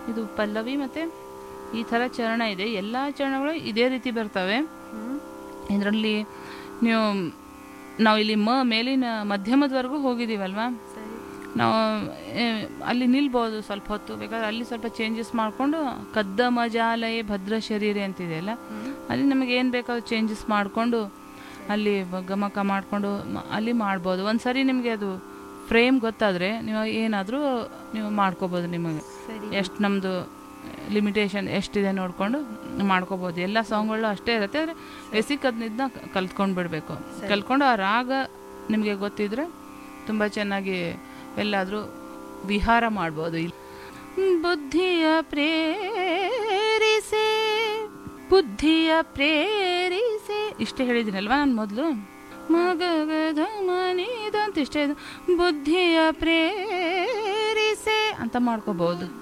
ಇದು ಪಲ್ಲವಿ ಮತ್ತು ಈ ಥರ ಚರಣ ಇದೆ ಎಲ್ಲ ಚರಣಗಳು ಇದೇ ರೀತಿ ಬರ್ತವೆ ಇದರಲ್ಲಿ ನೀವು ನಾವು ಇಲ್ಲಿ ಮ ಮೇಲಿನ ಮಧ್ಯಮದವರೆಗೂ ಹೋಗಿದ್ದೀವಲ್ವಾ ಸರಿ ನಾವು ಏ, ಅಲ್ಲಿ ನಿಲ್ಬೋದು ಸ್ವಲ್ಪ ಹೊತ್ತು ಬೇಕಾದ್ರೆ ಅಲ್ಲಿ ಸ್ವಲ್ಪ ಚೇಂಜಸ್ ಮಾಡಿಕೊಂಡು ಕದ್ದ ಮಜಾಲಯ ಭದ್ರ ಶರೀರೆ ಅಂತಿದೆಯಲ್ಲ ಅಲ್ಲಿ ನಮಗೆ ಏನು ಬೇಕಾದ್ರೂ ಚೇಂಜಸ್ ಮಾಡಿಕೊಂಡು ಅಲ್ಲಿ ಬ- ಗಮಕ ಮಾಡಿಕೊಂಡು ಅಲ್ಲಿ ಮಾಡ್ಬೋದು ಒಂದು ಸರಿ ನಿಮಗೆ ಅದು ಫ್ರೇಮ್ ಗೊತ್ತಾದರೆ ನೀವು ಏನಾದರೂ ನೀವು ಮಾಡ್ಕೋಬೋದು ನಿಮಗೆ ಸರಿ ಎಷ್ಟು ನಮ್ಮದು ಲಿಮಿಟೇಷನ್ ಎಷ್ಟಿದೆ ನೋಡಿಕೊಂಡು ಮಾಡ್ಕೋಬೋದು ಎಲ್ಲ ಸಾಂಗ್ಗಳು ಅಷ್ಟೇ ಇರುತ್ತೆ ಆದರೆ ಬೇಸಿಕ್ ಅದನ್ನ ಕಲ್ತ್ಕೊಂಡು ಬಿಡಬೇಕು ಕಲ್ತ್ಕೊಂಡು ಆ ರಾಗ ನಿಮಗೆ ಗೊತ್ತಿದ್ರೆ ತುಂಬ ಚೆನ್ನಾಗಿ ಎಲ್ಲಾದರೂ ವಿಹಾರ ಮಾಡ್ಬೋದು ಇಲ್ಲಿ ಬುದ್ಧಿಯ ಪ್ರೇರಿಸೆ ಬುದ್ಧಿಯ ಪ್ರೇರಿಸೆ ಇಷ್ಟೇ ಹೇಳಿದ್ದೀನಲ್ವಾ ನಾನು ಮೊದಲು ಮಗಗದ ಮನಿದ ಅಂತ ಇಷ್ಟೇ ಇದು. ಬುದ್ಧಿಯ ಪ್ರೇರಿಸೆ ಅಂತ ಮಾಡ್ಕೋಬಹುದು